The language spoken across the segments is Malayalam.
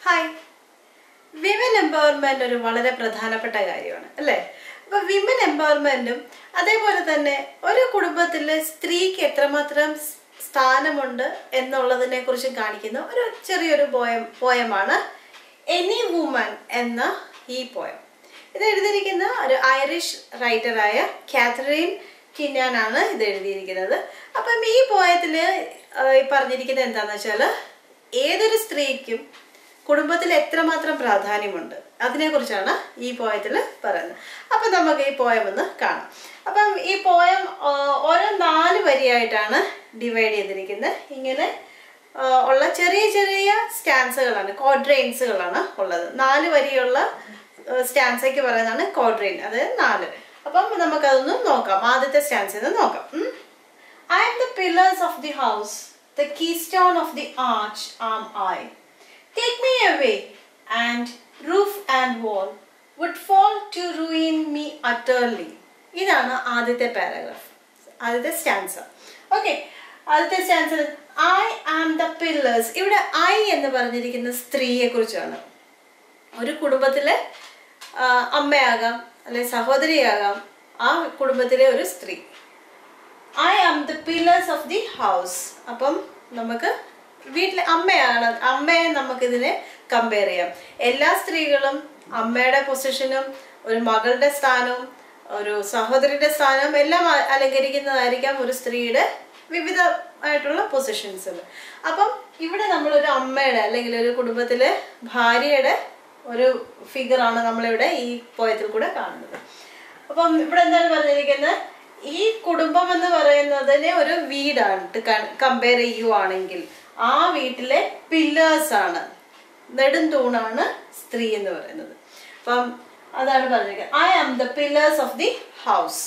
ഹായ് വിമൻ എംപവർമെന്റ് ഒരു വളരെ പ്രധാനപ്പെട്ട കാര്യമാണ് അല്ലേ അപ്പൊ വിമൻ എംപവർമെന്റും അതേപോലെ തന്നെ ഒരു കുടുംബത്തിലെ സ്ത്രീക്ക് എത്രമാത്രം സ് സ്ഥാനമുണ്ട് എന്നുള്ളതിനെ കുറിച്ച് കാണിക്കുന്ന ഒരു ചെറിയൊരു പോയം പോയമാണ് എനി വുമൻ എന്ന ഈ പോയം ഇത് എഴുതിയിരിക്കുന്ന ഒരു ഐറിഷ് റൈറ്ററായ കാതറിൻ കിന്നാനാണ് ഇത് എഴുതിയിരിക്കുന്നത് അപ്പം ഈ പോയത്തിൽ പറഞ്ഞിരിക്കുന്നത് എന്താണെന്ന് വെച്ചാൽ ഏതൊരു സ്ത്രീക്കും കുടുംബത്തിൽ എത്രമാത്രം പ്രാധാന്യമുണ്ട് അതിനെക്കുറിച്ചാണ് ഈ പോയത്തിൽ പറയുന്നത് അപ്പം നമുക്ക് ഈ പോയം ഒന്ന് കാണാം അപ്പം ഈ പോയം ആ, ഓരോ നാല് വരിയായിട്ടാണ് ഡിവൈഡ് ചെയ്തിരിക്കുന്നത് ഇങ്ങനെ ആ, ഉള്ള ചെറിയ ചെറിയ സ്റ്റാൻസുകളാണ് കോഡ്രെയിൻസുകളാണ് ഉള്ളത് നാല് വരിയുള്ള സ്റ്റാൻസയ്ക്ക് പറയുന്നതാണ് കോഡ്രെയിൻ അതായത് നാല് അപ്പം നമുക്കതൊന്ന് നോക്കാം ആദ്യത്തെ സ്റ്റാൻസിൽ നിന്ന് നോക്കാം ഉം. I am the pillars of the house, the keystone of the arch am I. Take me away, and roof and wall would fall to ruin me utterly. ഇതാണ് ആദ്യത്തെ പാരഗ്രാഫ് ആദ്യത്തെ സ്റ്റാൻസ ഓക്കെ ആദ്യത്തെ stanza I am the pillars ഇവിടെ ഐ എന്ന് പറഞ്ഞിരിക്കുന്ന സ്ത്രീയെ കുറിച്ചാണ് ഒരു കുടുംബത്തിലെ ആ, അമ്മയാകാം അല്ലെ സഹോദരിയാകാം ആ കുടുംബത്തിലെ ഒരു സ്ത്രീ I am the pillars of the house അപ്പം നമുക്ക് വീട്ടിലെ അമ്മയാണ് അമ്മയെ നമുക്കിതിനെ കമ്പയർ ചെയ്യാം എല്ലാ സ്ത്രീകളും അമ്മയുടെ പൊസിഷനും ഒരു മകളുടെ സ്ഥാനവും ഒരു സഹോദരിയുടെ സ്ഥാനവും എല്ലാം അ- അലങ്കരിക്കുന്നതായിരിക്കാം ഒരു സ്ത്രീയുടെ വിവിധ ആയിട്ടുള്ള പൊസിഷൻസ് അപ്പം ഇവിടെ നമ്മളൊരു അമ്മയുടെ അല്ലെങ്കിൽ ഒരു കുടുംബത്തിലെ ഭാര്യയുടെ ഒരു ഫിഗറാണ് നമ്മളിവിടെ ഈ പോയത്തിൽ കൂടെ കാണുന്നത് അപ്പം ഇവിടെ എന്താണ് പറഞ്ഞിരിക്കുന്നത് ഈ കുടുംബം എന്ന് പറയുന്നതിനെ ഒരു വീടാണ് കമ്പയർ ചെയ്യുവാണെങ്കിൽ ആ വീട്ടിലെ പില്ലേഴ്സ് ആണ് നെടുംതൂണാണ് സ്ത്രീ എന്ന് പറയുന്നത് അപ്പം അതാണ് പറഞ്ഞിരിക്കുന്നത് I am the pillars of the house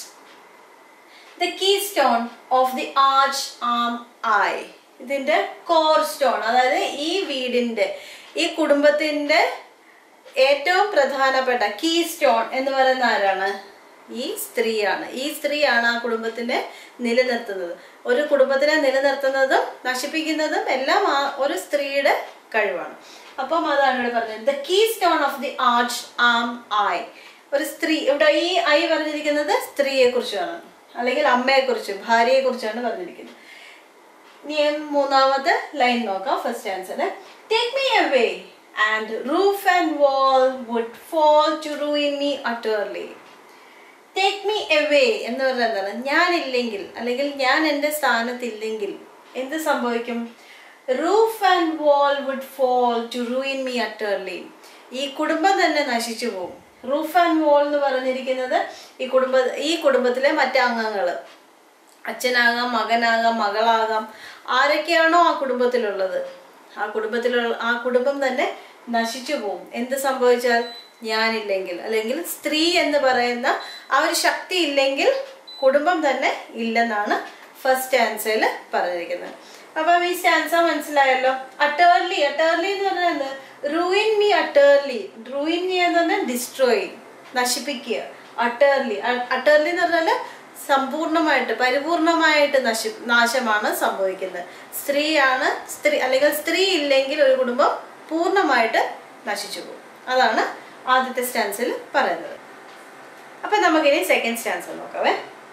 the keystone of the arch am I ഇതിന്റെ കോർ സ്റ്റോൺ അതായത് ഈ വീടിന്റെ ഈ കുടുംബത്തിന്റെ ഏറ്റവും പ്രധാനപ്പെട്ട കീ സ്റ്റോൺ എന്ന് പറയുന്ന ആരാണ് ഈ സ്ത്രീയാണ് ഈ സ്ത്രീയാണ് ആ കുടുംബത്തിനെ നിലനിർത്തുന്നത് ഒരു കുടുംബത്തിനെ നിലനിർത്തുന്നതും നശിപ്പിക്കുന്നതും എല്ലാം ആ ഒരു സ്ത്രീയുടെ കഴിവാണ് അപ്പം അതാണ് ഇവിടെ പറഞ്ഞത് the keystone of the arch am I ഒരു സ്ത്രീ ഇവിടെ ഈ ഐ പറഞ്ഞിരിക്കുന്നത് സ്ത്രീയെ കുറിച്ചാണ് അല്ലെങ്കിൽ അമ്മയെ കുറിച്ച് ഭാര്യയെ കുറിച്ചാണ് പറഞ്ഞിരിക്കുന്നത് ഇനി മൂന്നാമത്തെ ലൈൻ നോക്കാം first answer take me away and roof and wall would fall to ruin me utterly take me away എന്ന് പറഞ്ഞാൽ എന്താണ് ഞാനില്ലെങ്കിൽ അല്ലെങ്കിൽ ഞാൻ എൻ്റെ സ്ഥാനത്തില്ലെങ്കിൽ എന്ത് സംഭവിക്കും roof and wall would fall to ruin me utterly ഈ കുടുംബം തന്നെ നശിച്ചു പോകും റൂഫ് ആൻഡ് വാൾ എന്ന് പറഞ്ഞിരിക്കുന്നത് ഈ കുടുംബ ഈ കുടുംബത്തിലെ മറ്റ് അംഗങ്ങൾ അച്ഛനാകാം മകനാകാം മകളാകാം ആരൊക്കെയാണോ ആ കുടുംബത്തിലുള്ളത് ആ കുടുംബത്തിലുള്ള ആ കുടുംബം തന്നെ നശിച്ചു പോകും എന്ത് സംഭവിച്ചാൽ ഞാനില്ലെങ്കിൽ അല്ലെങ്കിൽ സ്ത്രീ എന്ന് പറയുന്ന ആ ഒരു ശക്തി ഇല്ലെങ്കിൽ കുടുംബം തന്നെ ഇല്ലെന്നാണ് ഫസ്റ്റ് ആൻസറിൽ പറഞ്ഞിരിക്കുന്നത് അപ്പം ഈ സ്റ്റാൻസ മനസ്സിലായല്ലോ അട്ടേർലി അട്ടേർലി എന്ന് പറഞ്ഞാൽ ruin me utterly ruin me എന്ന് പറഞ്ഞാൽ ഡിസ്ട്രോയ് നശിപ്പിക്കുക അട്ടേർലി അട്ടേർലി എന്ന് പറഞ്ഞാൽ സമ്പൂർണമായിട്ട് പരിപൂർണമായിട്ട് നശി നാശമാണ് സംഭവിക്കുന്നത് സ്ത്രീയാണ് സ്ത്രീ അല്ലെങ്കിൽ സ്ത്രീ ഇല്ലെങ്കിൽ ഒരു കുടുംബം പൂർണ്ണമായിട്ട് നശിച്ചു പോകും അതാണ് ആദ്യത്തെ സ്റ്റാൻസിൽ പറയുന്നത് അപ്പൊ നമുക്കിനി സെക്കൻഡ് സ്റ്റാൻസ് നോക്കാവേ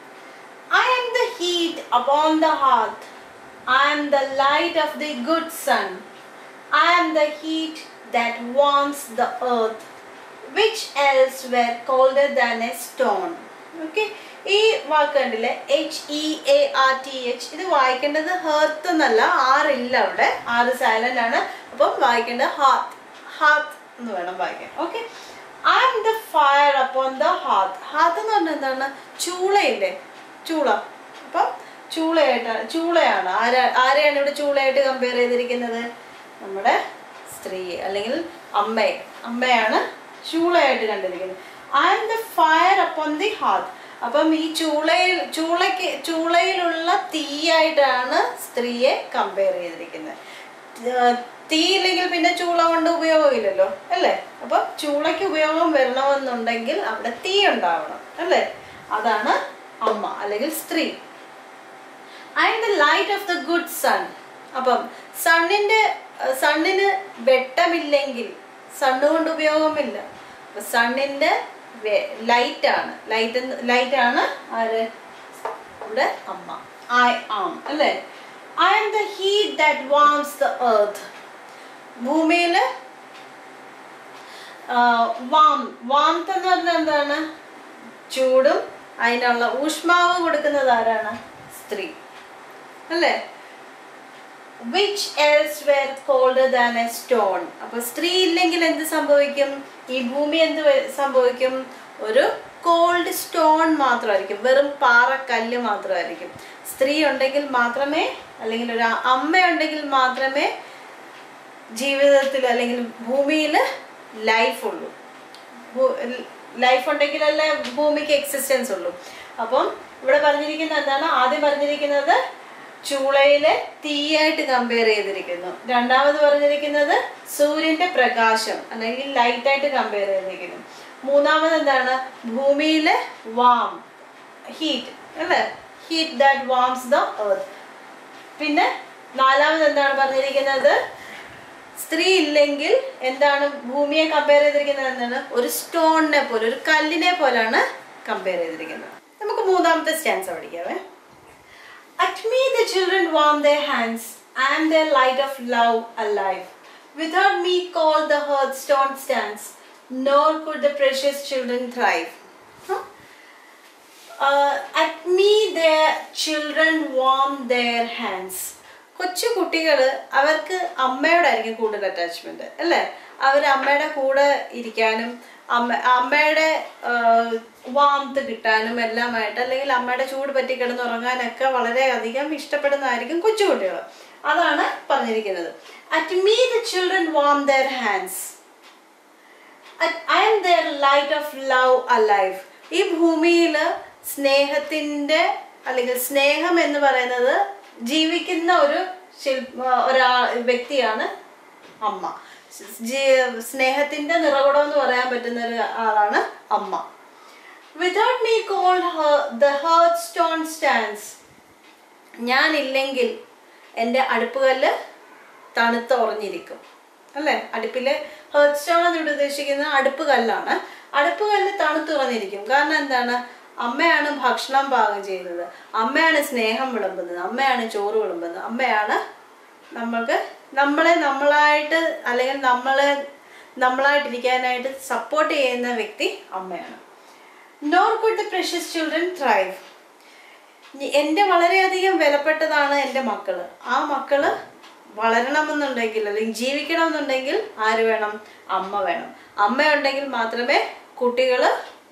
I am the heat upon the hearth I am the light of the good sun I am the heat that warms the earth which else were colder than a stone okay ഈ വാക്ക് കണ്ടില്ലേ H E A R T H ഇത് വായിക്കേണ്ടത് ഹെർത്ത് എന്നല്ല ആറില്ല അവിടെ ആറ് സൈലന്റ് ആണ് അപ്പം വായിക്കേണ്ടത് ഹാത്ത് ഹാത്ത് എന്ന് വേണം വായിക്കാൻ okay I am the fire upon the hearth hearth എന്ന് പറഞ്ഞാൽ എന്താണ് ചൂളയില്ലേ ചൂള അപ്പം ചൂളയായിട്ടാണ് ചൂളയാണ് ആരാ ആരെയാണ് ഇവിടെ ചൂളയായിട്ട് കമ്പയർ ചെയ്തിരിക്കുന്നത് നമ്മുടെ സ്ത്രീ അല്ലെങ്കിൽ അമ്മയെ അമ്മയാണ് ചൂളയായിട്ട് കണ്ടിരിക്കുന്നത് I am the fire upon the hearth അപ്പം ഈ ചൂളയിൽ ചൂളയ്ക്ക് ചൂളയിലുള്ള തീയായിട്ടാണ് സ്ത്രീയെ കമ്പയർ ചെയ്തിരിക്കുന്നത് ഏർ തീ ഇല്ലെങ്കിൽ പിന്നെ ചൂള കൊണ്ട് ഉപയോഗമില്ലല്ലോ അല്ലേ അപ്പം ചൂളയ്ക്ക് ഉപയോഗം വരണമെന്നുണ്ടെങ്കിൽ അവിടെ തീ ഉണ്ടാവണം അല്ലേ അതാണ് അമ്മ അല്ലെങ്കിൽ സ്ത്രീ I am the light of the good sun അപ്പം സണ്ണിന്റെ സണ്ണിന് വെട്ടമില്ല ഇല്ലെങ്കിൽ സണ്ണ് കൊണ്ട് ഉപയോഗമില്ല അപ്പൊ സണ്ണിന്റെ ലൈറ്റ് ആണ് ലൈറ്റ് ലൈറ്റ് ആണ് ആര് ഇവിടെ അമ്മ ഐ ആം അല്ലേ I am the heat that warms the earth ഭൂമിയിൽ വാം വാംത്ത് എന്ന് പറഞ്ഞാൽ എന്താണ് ചൂടും അതിനുള്ള ഊഷ്മാവ് കൊടുക്കുന്നത് ആരാണ് സ്ത്രീ അല്ലേ which else were colder than a stone അപ്പൊ സ്ത്രീ ഇല്ലെങ്കിൽ എന്ത് സംഭവിക്കും ഈ ഭൂമി എന്ത് വ- സംഭവിക്കും ഒരു കോൾഡ് സ്റ്റോൺ മാത്രമായിരിക്കും വെറും പാറക്കല്ല് മാത്രമായിരിക്കും സ്ത്രീ ഉണ്ടെങ്കിൽ മാത്രമേ അല്ലെങ്കിൽ ഒരു അമ്മ ഉണ്ടെങ്കിൽ മാത്രമേ ജീവിതത്തിൽ അല്ലെങ്കിൽ ഭൂമിയിൽ ലൈഫ് ഉള്ളൂ ലൈഫ് ഉണ്ടെങ്കിലല്ലേ ഭൂമിക്ക് എക്സിസ്റ്റൻസ് ഉള്ളൂ അപ്പം ഇവിടെ പറഞ്ഞിരിക്കുന്നത് എന്താണ് ആദ്യം പറഞ്ഞിരിക്കുന്നത് ചൂളയിലെ തീയായിട്ട് കമ്പയർ ചെയ്തിരിക്കുന്നു രണ്ടാമത് പറഞ്ഞിരിക്കുന്നത് സൂര്യന്റെ പ്രകാശം അല്ലെങ്കിൽ ലൈറ്റ് ആയിട്ട് കമ്പയർ ചെയ്തിരിക്കുന്നു മൂന്നാമത് എന്താണ് ഭൂമിയിലെ വാം ഹീറ്റ് അല്ലേ heat that warms the earth പിന്നെ നാലാമത് എന്താണ് പറഞ്ഞിരിക്കുന്നത് സ്ത്രീ ഇല്ലെങ്കിൽ എന്താണ് ഭൂമിയെ കമ്പയർ ചെയ്തിരിക്കുന്നത് എന്താണ് ഒരു സ്റ്റോണിനെ പോലെ ഒരു കല്ലിനെ പോലാണ് കമ്പയർ ചെയ്തിരിക്കുന്നത് നമുക്ക് മൂന്നാമത്തെ സ്റ്റാൻസ് പഠിക്കാവേ At me the children warm their hands. I am their light of love alive. Without me cold the hearthstone stands, nor could the precious children thrive. Huh? Uh, at me their children warm their hands. കൊച്ചു കുട്ടികൾ അവർക്ക് അമ്മയോടായിരിക്കും കൂടുതൽ അറ്റാച്ച്മെന്റ് അല്ലേ അവർ അമ്മയുടെ കൂടെ ഇരിക്കാനും അമ്മ അമ്മയുടെ വാംത്ത് കിട്ടാനും എല്ലാമായിട്ട് അല്ലെങ്കിൽ അമ്മയുടെ ചൂട് പറ്റി കിടന്നുറങ്ങാനൊക്കെ വളരെയധികം ഇഷ്ടപ്പെടുന്നതായിരിക്കും കൊച്ചുകുട്ടികൾ അതാണ് പറഞ്ഞിരിക്കുന്നത് at me the children warm their hands I am their light of love alive ഈ ഭൂമിയിൽ സ്നേഹത്തിന്റെ അല്ലെങ്കിൽ സ്നേഹം എന്ന് പറയുന്നത് ജീവിക്കുന്ന ഒരു ശില്പ ഒരാ വ്യക്തിയാണ് അമ്മ ജി- സ്നേഹത്തിന്റെ നിറകുടം എന്ന് പറയാൻ പറ്റുന്ന ഒരു ആളാണ് അമ്മ without me cold the hearthstone stands ഞാനില്ലെങ്കിൽ എൻ്റെ അടുപ്പുകല്ല് തണുത്ത് ഉറഞ്ഞിരിക്കും അല്ലേ അടുപ്പിലെ ഹേർട്ട് സ്റ്റോൺ എന്നിവിടെ ഉദ്ദേശിക്കുന്നത് അടുപ്പ് കല്ലാണ് അടുപ്പ് കല്ല് തണുത്തുറഞ്ഞിരിക്കും കാരണം എന്താണ് അമ്മയാണ് ഭക്ഷണം പാകം ചെയ്യുന്നത് അമ്മയാണ് സ്നേഹം വിളമ്പുന്നത് അമ്മയാണ് ചോറ് വിളമ്പുന്നത് അമ്മയാണ് നമ്മൾക്ക് നമ്മളെ നമ്മളായിട്ട് അല്ലെങ്കിൽ നമ്മളെ നമ്മളായിട്ടിരിക്കാനായിട്ട് സപ്പോർട്ട് ചെയ്യുന്ന വ്യക്തി അമ്മയാണ് nor could the precious children thrive എൻ്റെ വളരെയധികം വിലപ്പെട്ടതാണ് എൻ്റെ മക്കള് ആ മക്കള് വളരണമെന്നുണ്ടെങ്കിൽ അല്ലെങ്കിൽ ജീവിക്കണമെന്നുണ്ടെങ്കിൽ ആര് വേണം അമ്മ വേണം അമ്മ ഉണ്ടെങ്കിൽ മാത്രമേ കുട്ടികള്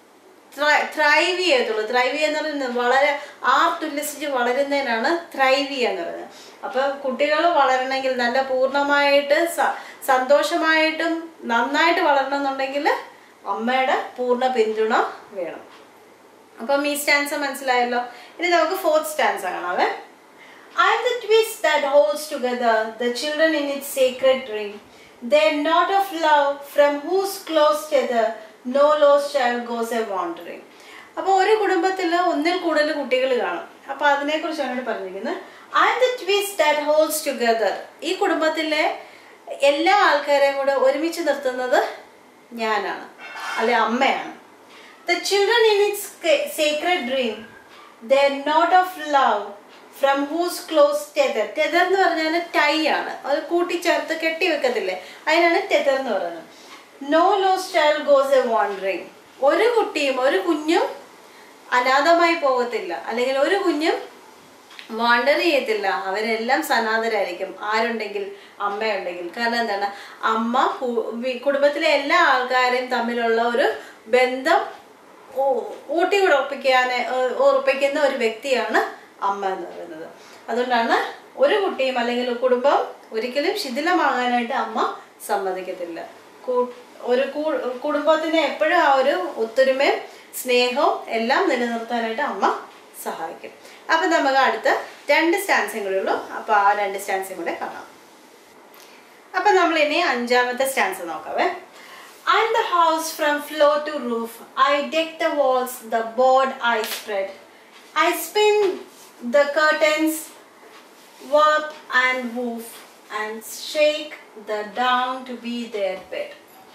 ത്രൈവ് ചെയ്യത്തുള്ളൂ ത്രൈവ് ചെയ്യുക പറയുന്നത് വളരെ ആർട്ടുല്ലസിച്ച് വളരുന്നതിനാണ് ത്രൈവ് ചെയ്യുക എന്ന് പറയുന്നത് അപ്പൊ കുട്ടികൾ വളരണമെങ്കിൽ നല്ല പൂർണ്ണമായിട്ട് സ- സന്തോഷമായിട്ടും നന്നായിട്ട് വളരണമെന്നുണ്ടെങ്കിൽ അമ്മയുടെ പൂർണ്ണ പിന്തുണ വേണം അപ്പം ഈ സ്റ്റാൻസ് മനസ്സിലായല്ലോ ഇനി നമുക്ക് ഫോർത്ത് സ്റ്റാൻസ് കാണാവേ I am the twist that holds together the children in its sacred dream. They are not of love, from whose close tether no lost child goes a wandering. അപ്പോൾ ഒരു കുടുംബത്തിൽ ഒന്നിൽ കൂടുതൽ കുട്ടികൾ കാണും അപ്പോൾ അതിനെക്കുറിച്ചാണ് ഇവിടെ പറഞ്ഞിരിക്കുന്നത് I am the twist that holds together ഈ കുടുംബത്തിലെ എല്ലാ ആൾക്കാരെയും കൂടെ ഒരുമിച്ച് നിർത്തുന്നത് ഞാനാണ് അല്ലെ അമ്മയാണ് The children in its ca- sacred dream, they are not of love, from whose close tether. Tether എന്ന് പറഞ്ഞാൽ ടൈ ആണ് അത് കൂട്ടിച്ചേർത്ത് കെട്ടി വെക്കത്തില്ലേ അതിനാണ് tether എന്ന് പറയുന്നത് no lost child goes a wandering ഒരു കുട്ടിയും ഒരു കുഞ്ഞും അനാഥമായി പോകത്തില്ല അല്ലെങ്കിൽ ഒരു കുഞ്ഞും വാണ്ടർ ചെയ്യത്തില്ല അവരെല്ലാം സനാതരായിരിക്കും ആരുണ്ടെങ്കിൽ അമ്മയുണ്ടെങ്കിൽ കാരണം എന്താണ് അമ്മ കു- വി- കുടുംബത്തിലെ എല്ലാ ആൾക്കാരെയും തമ്മിലുള്ള ഒരു ബന്ധം ഊ- ഊട്ടി ഉറപ്പിക്കാൻ ഉറപ്പിക്കുന്ന ഒരു വ്യക്തിയാണ് അമ്മ എന്ന് പറയുന്നത് അതുകൊണ്ടാണ് ഒരു കുട്ടിയും അല്ലെങ്കിൽ കുടുംബം ഒരിക്കലും ശിഥിലമാകാനായിട്ട് അമ്മ സമ്മതിക്കത്തില്ല കൂ- ഒരു കൂ- കുടുംബത്തിന് എപ്പോഴും ആ ഒരു ഒത്തൊരുമയും സ്നേഹവും എല്ലാം നിലനിർത്താനായിട്ട് അമ്മ സഹായിക്കും അപ്പൊ നമുക്ക് അടുത്ത രണ്ട് സ്റ്റാൻസും കൂടെ ഉള്ളൂ അപ്പൊ ആ രണ്ട് സ്റ്റാൻസും കൂടെ കാണാം അപ്പൊ നമ്മൾ ഇനി അഞ്ചാമത്തെ സ്റ്റാൻസ് നോക്കാവേ I'm the house from floor to roof. I deck the walls, the board I spread. I spin the curtains, warp and woof. and shake the down to be their bed.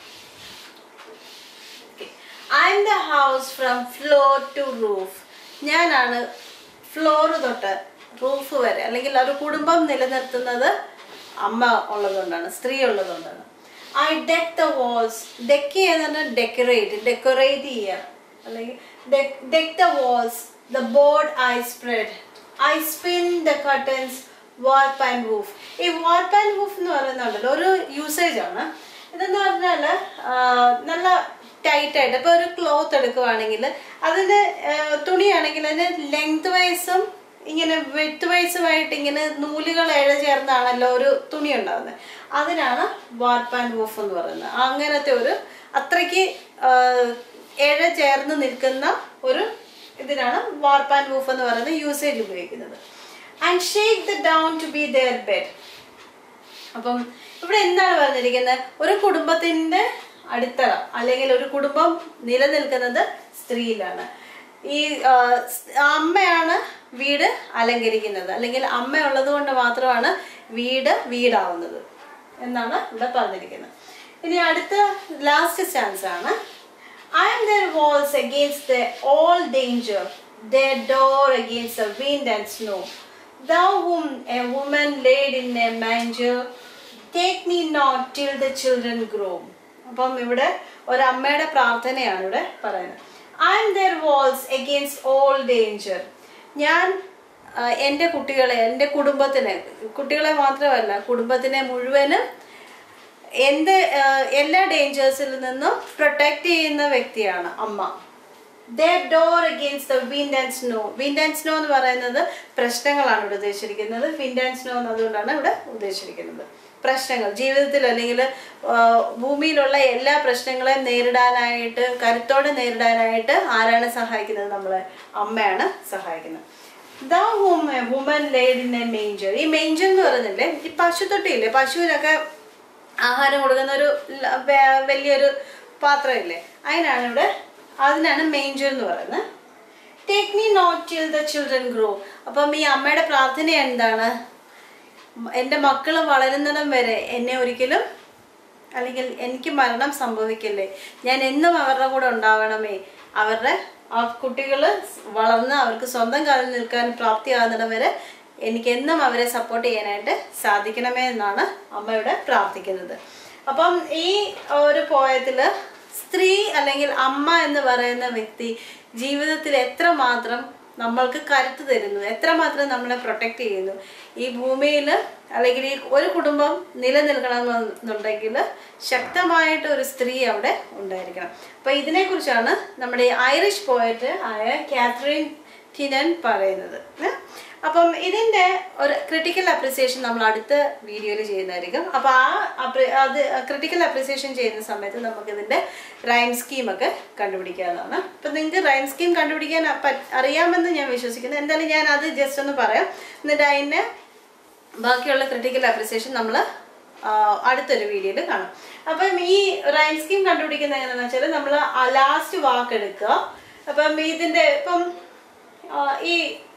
Okay. I'm the house from floor to roof. ഞാനാണ് ഫ്ലോർ തൊട്ട് റൂഫ് വരെ അല്ലെങ്കിൽ ഒരു കുടുംബം നിലനിർത്തുന്നത് അമ്മ ഉള്ളതുകൊണ്ടാണ് സ്ത്രീ ഉള്ളതുകൊണ്ടാണ് I deck the walls deck ചെയ്യുക പറഞ്ഞാൽ ഡെക്കറേറ്റ് ഡെക്കറേറ്റ് ചെയ്യുക അല്ലെങ്കിൽ deck the walls the board I spread I spin the curtains warp and woof ഈ വാർപ്പ് ആൻഡ് വൂഫ് എന്ന് പറയുന്നുണ്ടല്ലോ ഒരു യൂസേജ് ആണ് ഇതെന്ന് പറഞ്ഞാൽ നല്ല ടൈറ്റ് ആയിട്ട് ഇപ്പോൾ ഒരു ക്ലോത്ത് എടുക്കുവാണെങ്കിൽ അതിന് ആ, തുണിയാണെങ്കിൽ അതിന് ലെങ്ത് വൈസും ഇങ്ങനെ വെത്ത് വൈസുമായിട്ട് ഇങ്ങനെ നൂലുകൾ ഇഴ ചേർന്നാണല്ലോ ഒരു തുണി ഉണ്ടാകുന്നത് അതിനാണ് വാർപ്പ് ആൻഡ് വൂഫ് എന്ന് പറയുന്നത് അങ്ങനത്തെ ഒരു അത്രയ്ക്ക് ആ, ഇഴ ചേർന്ന് നിൽക്കുന്ന ഒരു ഇതിനാണ് വാർപ്പ് ആൻഡ് വൂഫ് എന്ന് പറയുന്ന യൂസേജ് ഉപയോഗിക്കുന്നത് and shake the down to be their bed അപ്പം ഇവിടെ എന്താണ് പറഞ്ഞിരിക്കുന്നത് ഒരു കുടുംബത്തിന്റെ അടിത്തറ അല്ലെങ്കിൽ ഒരു കുടുംബം നിലനിൽക്കുന്നത് സ്ത്രീയിലാണ് ഈ ആ, സ്- അമ്മയാണ് വീട് അലങ്കരിക്കുന്നത് അല്ലെങ്കിൽ അമ്മ ഉള്ളത് കൊണ്ട് മാത്രമാണ് വീട് വീടാവുന്നത് എന്നാണ് ഇവിടെ പറഞ്ഞിരിക്കുന്നത് ഇനി അടുത്ത ലാസ്റ്റ് സ്റ്റാൻസ് ആണ് I am their walls against the all danger, their door against the wind and snow. Thou whom a woman laid in a manger, take me not till the children grow. അപ്പം ഇവിടെ ഒരമ്മയുടെ പ്രാർത്ഥനയാണ് ഇവിടെ പറയുന്നത് I am their walls against all danger ഞാൻ ആ, എൻ്റെ കുട്ടികളെ എൻ്റെ കുടുംബത്തിനെ കുട്ടികളെ മാത്രമല്ല കുടുംബത്തിനെ മുഴുവനും എന്ത് ആ, എല്ലാ ഡേഞ്ചേഴ്സിൽ നിന്നും പ്രൊട്ടക്ട് ചെയ്യുന്ന വ്യക്തിയാണ് അമ്മ their door against the wind and snow wind and snow എന്ന് പറയുന്നത് പ്രശ്നങ്ങളാണ് ഇവിടെ ഉദ്ദേശിച്ചിരിക്കുന്നത് വിൻഡ് ആൻഡ് സ്നോ എന്നതുകൊണ്ടാണ് ഇവിടെ ഉദ്ദേശിച്ചിരിക്കുന്നത് പ്രശ്നങ്ങൾ ജീവിതത്തിൽ അല്ലെങ്കിൽ ആ, ഭൂമിയിലുള്ള എല്ലാ പ്രശ്നങ്ങളെയും നേരിടാനായിട്ട് കരുത്തോടെ നേരിടാനായിട്ട് ആരാണ് സഹായിക്കുന്നത് നമ്മളെ അമ്മയാണ് സഹായിക്കുന്നത് the woman laid in a manger ഈ മേഞ്ചർ എന്ന് പറയുന്നില്ലേ ഈ പശുത്തൊട്ടിയില്ലേ പശുവിനൊക്കെ ആഹാരം കൊടുക്കുന്ന ഒരു ല- വേ- വലിയൊരു പാത്രമില്ലേ അതിനാണ് ഇവിടെ അതിനാണ് മേഞ്ചർ എന്ന് പറയുന്നത് take me not till the children grow അപ്പം ഈ അമ്മയുടെ പ്രാർത്ഥന എന്താണ് മ- എൻ്റെ മക്കൾ വളരുന്നിടം വരെ എന്നെ ഒരിക്കലും അല്ലെങ്കിൽ എനിക്ക് മരണം സംഭവിക്കല്ലേ ഞാൻ എന്നും അവരുടെ കൂടെ ഉണ്ടാവണമേ അവരുടെ ആ കുട്ടികൾ വളർന്ന് അവർക്ക് സ്വന്തം കാലിൽ നിൽക്കാൻ പ്രാപ്തിയാകുന്നിടം വരെ എനിക്ക് എന്നും അവരെ സപ്പോർട്ട് ചെയ്യാനായിട്ട് സാധിക്കണമേ എന്നാണ് അമ്മയുടെ പ്രാർത്ഥിക്കുന്നത് അപ്പം ഈ ഒരു പോയത്തിൽ സ്ത്രീ അല്ലെങ്കിൽ അമ്മ എന്ന് പറയുന്ന വ്യക്തി ജീവിതത്തിൽ എത്രമാത്രം നമ്മൾക്ക് കരുത്ത് തരുന്നു എത്രമാത്രം നമ്മളെ പ്രൊട്ടക്റ്റ് ചെയ്യുന്നു ഈ ഭൂമിയിൽ അല്ലെങ്കിൽ ഈ ഒരു കുടുംബം നിലനിൽക്കണമെന്നുണ്ടെങ്കിൽ ശക്തമായിട്ട് ഒരു സ്ത്രീ അവിടെ ഉണ്ടായിരിക്കണം അപ്പോൾ ഇതിനെക്കുറിച്ചാണ് നമ്മുടെ ഈ ഐറിഷ് പോയറ്റ് ആയ കാത്രീൻ ടിനൻ പറയുന്നത് ഏ? അപ്പം ഇതിൻ്റെ ഒരു ക്രിട്ടിക്കൽ അപ്രിസിയേഷൻ നമ്മൾ അടുത്ത വീഡിയോയിൽ ചെയ്യുന്നതായിരിക്കും അപ്പോൾ ആ അപ്രി- അത് ക്രിട്ടിക്കൽ അപ്രിസിയേഷൻ ചെയ്യുന്ന സമയത്ത് നമുക്ക് ഇതിൻ്റെ റൈം സ്കീമൊക്കെ കണ്ടുപിടിക്കാവുന്നതാണ് അപ്പം നിങ്ങൾക്ക് റൈം സ്കീം കണ്ടുപിടിക്കാൻ പ- അറിയാമെന്ന് ഞാൻ വിശ്വസിക്കുന്നു എന്തായാലും ഞാൻ അത് ജസ്റ്റ് ഒന്ന് പറയാം എന്നിട്ട് അതിൻ്റെ ബാക്കിയുള്ള ക്രിട്ടിക്കൽ അപ്രിസിയേഷൻ നമ്മൾ അടുത്തൊരു വീഡിയോയിൽ കാണാം അപ്പം ഈ റൈം സ്കീം കണ്ടുപിടിക്കുന്നത് എങ്ങനെയാണെന്ന് വെച്ചാൽ നമ്മൾ ലാസ്റ്റ് വാക്ക് എടുക്കുക അപ്പം ഇതിൻ്റെ ഇപ്പം ആ, ഈ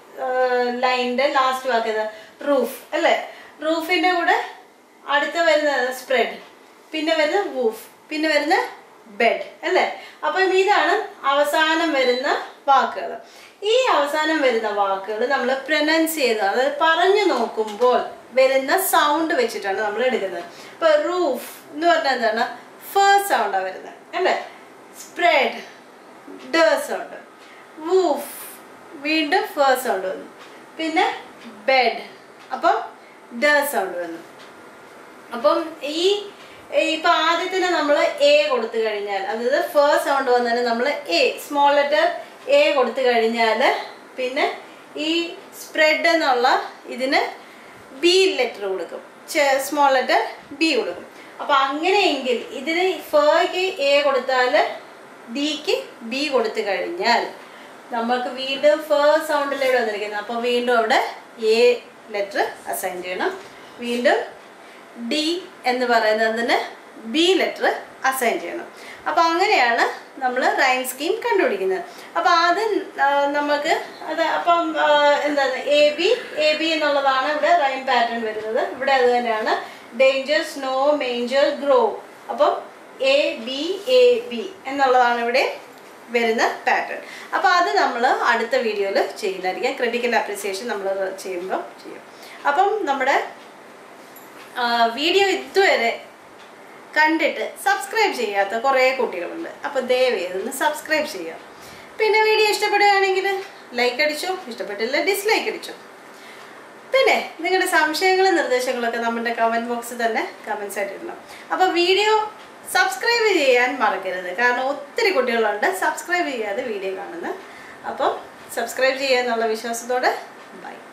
ലൈനിൻ്റെ ലാസ്റ്റ് വാക്ക് ഏതാ റൂഫ് അല്ലേ റൂഫിൻ്റെ കൂടെ അടുത്ത വരുന്നത് സ്പ്രെഡ് പിന്നെ വരുന്ന വൂഫ് പിന്നെ വരുന്ന ബെഡ് അല്ലേ അപ്പം ഇതാണ് അവസാനം വരുന്ന വാക്കുകൾ ഈ അവസാനം വരുന്ന വാക്കുകൾ നമ്മൾ പ്രൊനൗൺസ് ചെയ്യുന്നത് അതായത് പറഞ്ഞു നോക്കുമ്പോൾ വരുന്ന സൗണ്ട് വെച്ചിട്ടാണ് നമ്മൾ എടുക്കുന്നത് ഇപ്പൊ റൂഫ് എന്ന് പറഞ്ഞാൽ എന്താണ് ഫേസ്റ്റ് സൗണ്ടാണ് വരുന്നത് അല്ലേ സ്പ്രെഡ് ഡ സൗണ്ട് വൂഫ് വീണ്ടും ഫേസ്റ്റ് സൗണ്ട് വന്നു പിന്നെ ബെഡ് അപ്പം ഡ സൗണ്ട് വന്നു അപ്പം ഈ ഇപ്പൊ ആദ്യത്തിന് നമ്മൾ എ കൊടുത്തു കഴിഞ്ഞാൽ അതായത് ഫേസ്റ്റ് സൗണ്ട് വന്നതിന് നമ്മൾ എ സ്മോൾ ലെറ്റർ എ കൊടുത്തു കഴിഞ്ഞാൽ പിന്നെ ഈ സ്പ്രെഡ് എന്നുള്ള ഇതിന് ബി ലെറ്റർ കൊടുക്കും സ്മോൾ ലെറ്റർ ബി കൊടുക്കും അപ്പൊ അങ്ങനെയെങ്കിൽ ഇതിന് ഫേക്ക് എ കൊടുത്താൽ ഡിക്ക് ബി കൊടുത്തു കഴിഞ്ഞാൽ നമ്മൾക്ക് വീണ്ടും ഫേസ്റ്റ് സൗണ്ടിലൂടെ വന്നിരിക്കുന്നത് അപ്പോൾ വീണ്ടും അവിടെ എ ലെറ്റർ അസൈൻ ചെയ്യണം വീണ്ടും ഡി എന്ന് പറയുന്നതിന് ബി ലെറ്റർ അസൈൻ ചെയ്യണം അപ്പോൾ അങ്ങനെയാണ് നമ്മൾ റൈൻ സ്കീം കണ്ടുപിടിക്കുന്നത് അപ്പോൾ ആദ്യം ആ, നമുക്ക് അത് അപ്പം ആ, എന്താണ് എ ബി എ ബി എന്നുള്ളതാണ് ഇവിടെ റൈൻ പാറ്റേൺ വരുന്നത് ഇവിടെ അത് തന്നെയാണ് ഡേഞ്ചർ സ്നോ മേഞ്ചർ ഗ്രോ അപ്പം എ ബി എ ബി എന്നുള്ളതാണ് ഇവിടെ വരുന്ന പാറ്റേൺ അപ്പോൾ അത് നമ്മൾ അടുത്ത വീഡിയോയിൽ ചെയ്യുന്നതായിരിക്കും ക്രിട്ടിക്കൽ അപ്രിസിയേഷൻ നമ്മൾ ചെയ്യുമ്പോൾ ചെയ്യും അപ്പം നമ്മുടെ വീഡിയോ ഇതുവരെ കണ്ടിട്ട് സബ്സ്ക്രൈബ് ചെയ്യാത്ത കുറേ കുട്ടികളുണ്ട് അപ്പോൾ ദയവേത് ഒന്ന് സബ്സ്ക്രൈബ് ചെയ്യുക പിന്നെ വീഡിയോ ഇഷ്ടപ്പെടുകയാണെങ്കിൽ ലൈക്ക് അടിച്ചോ ഇഷ്ടപ്പെട്ടില്ല ഡിസ്ലൈക്ക് അടിച്ചോ പിന്നെ നിങ്ങളുടെ സംശയങ്ങളും നിർദ്ദേശങ്ങളൊക്കെ നമ്മുടെ കമൻറ്റ് ബോക്സിൽ തന്നെ കമൻസ് ആയിട്ട് ഇടണം അപ്പോൾ വീഡിയോ സബ്സ്ക്രൈബ് ചെയ്യാൻ മറക്കരുത് കാരണം ഒത്തിരി കുട്ടികളുണ്ട് സബ്സ്ക്രൈബ് ചെയ്യാതെ വീഡിയോ കാണുന്നത് അപ്പം സബ്സ്ക്രൈബ് ചെയ്യുക എന്നുള്ള വിശ്വാസത്തോടെ ബൈ